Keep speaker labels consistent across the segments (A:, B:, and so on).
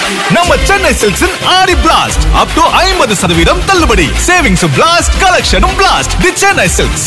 A: நம்ம சென்னை சில்க்ஸின் ஆடி blast up to ஐம்பது சதவீதம் தள்ளுபடி சேவிங்ஸ் பிளாஸ்ட் கலெக்ஷனும் பிளாஸ்ட் தி சென்னை சில்க்ஸ்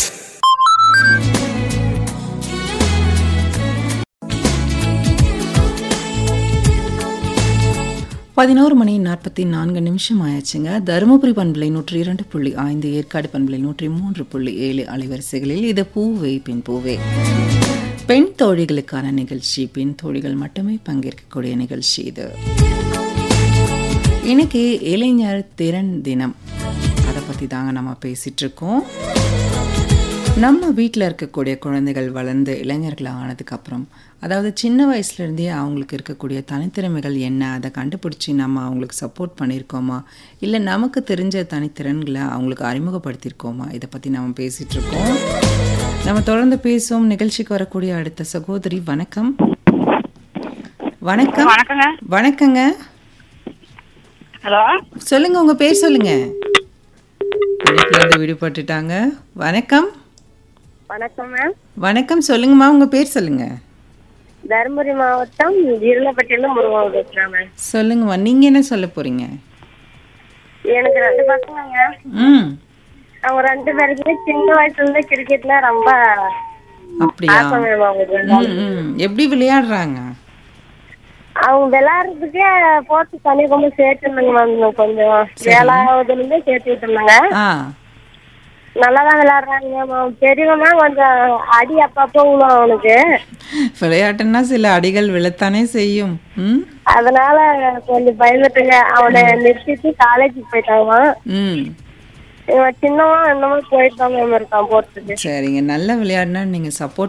B: பதினோரு மணி நாற்பத்தி நான்கு நிமிஷம் ஆயாச்சுங்க தருமபுரி பண்பலை நூற்றி இரண்டு புள்ளி ஐந்து ஏற்காடு பண்பலை நூற்றி மூன்று புள்ளி ஏழு அலைவரிசைகளில் இது பூவே பெண் பூவே பெண் தோழிகளுக்கான நிகழ்ச்சி பெண் தோழிகள் மட்டுமே பங்கேற்கக்கூடிய நிகழ்ச்சி இது இன்னைக்கு இளைஞர் திறன் தினம் அதை பற்றி தாங்க நம்ம பேசிட்டு இருக்கோம் நம்ம வீட்டில் இருக்கக்கூடிய குழந்தைகள் வளர்ந்து இளைஞர்கள் ஆனதுக்கப்புறம் அதாவது சின்ன வயசுலேருந்தே அவங்களுக்கு இருக்கக்கூடிய தனித்திறமைகள் என்ன அதை கண்டுபிடிச்சி நம்ம அவங்களுக்கு சப்போர்ட் பண்ணியிருக்கோமா இல்லை நமக்கு தெரிஞ்ச தனித்திறன்களை அவங்களுக்கு அறிமுகப்படுத்தியிருக்கோமா இதை பற்றி நம்ம பேசிகிட்டு இருக்கோம் நம்ம தொடர்ந்து பேசுவோம் நிகழ்ச்சிக்கு வரக்கூடிய அடுத்த சகோதரி வணக்கம் வணக்கம்
C: வணக்கங்க
B: வணக்கங்க
C: ஹலோ
B: சொல்லுங்க உங்க பேர் சொல்லுங்க இணைப்புல இருந்து விடுபட்டுட்டாங்க வணக்கம்
D: வணக்கம் மேம்
B: வணக்கம் சொல்லுங்கம்மா உங்க பேர் சொல்லுங்க
D: தருமபுரி மாவட்டம் இருளப்பட்டியில முருகன் பேசுறேன் மேம்
B: சொல்லுங்கம்மா நீங்க என்ன சொல்ல போறீங்க
D: எனக்கு ரெண்டு பசங்க
B: ம்
D: அவங்க ரெண்டு பேருக்குமே சின்ன வயசுல இருந்து கிரிக்கெட்ல ரொம்ப
B: அப்படியா
D: ஆசை மேம் அவங்களுக்கு
B: ம் ம் எப்படி விளையாடுறாங்க
D: அவங்க விளையாடுறதுக்கே போட்டு தனியாக சேர்த்துருந்தாங்க மேம் கொஞ்சம் ஏழாவதுல இருந்தே சேர்த்து விட்டுருந்தாங்க
B: ஆ
D: நல்லா தான் விளையாடுறாங்க மேம் பெரியவனா கொஞ்சம் அடி அப்பப்போ விழும் அவனுக்கு
B: விளையாட்டுன்னா சில அடிகள் விழத்தானே செய்யும் ம்
D: அதனால கொஞ்சம் பயந்துட்டுங்க அவனை நிறுத்திட்டு காலேஜுக்கு போயிட்டாங்க
B: ம்
D: இவன் சின்னவன் இன்னமும் போயிட்டு தான் மேம் இருக்கான் போறதுக்கு
B: சரிங்க நல்ல விளையாடினா நீங்க சப்போர்ட்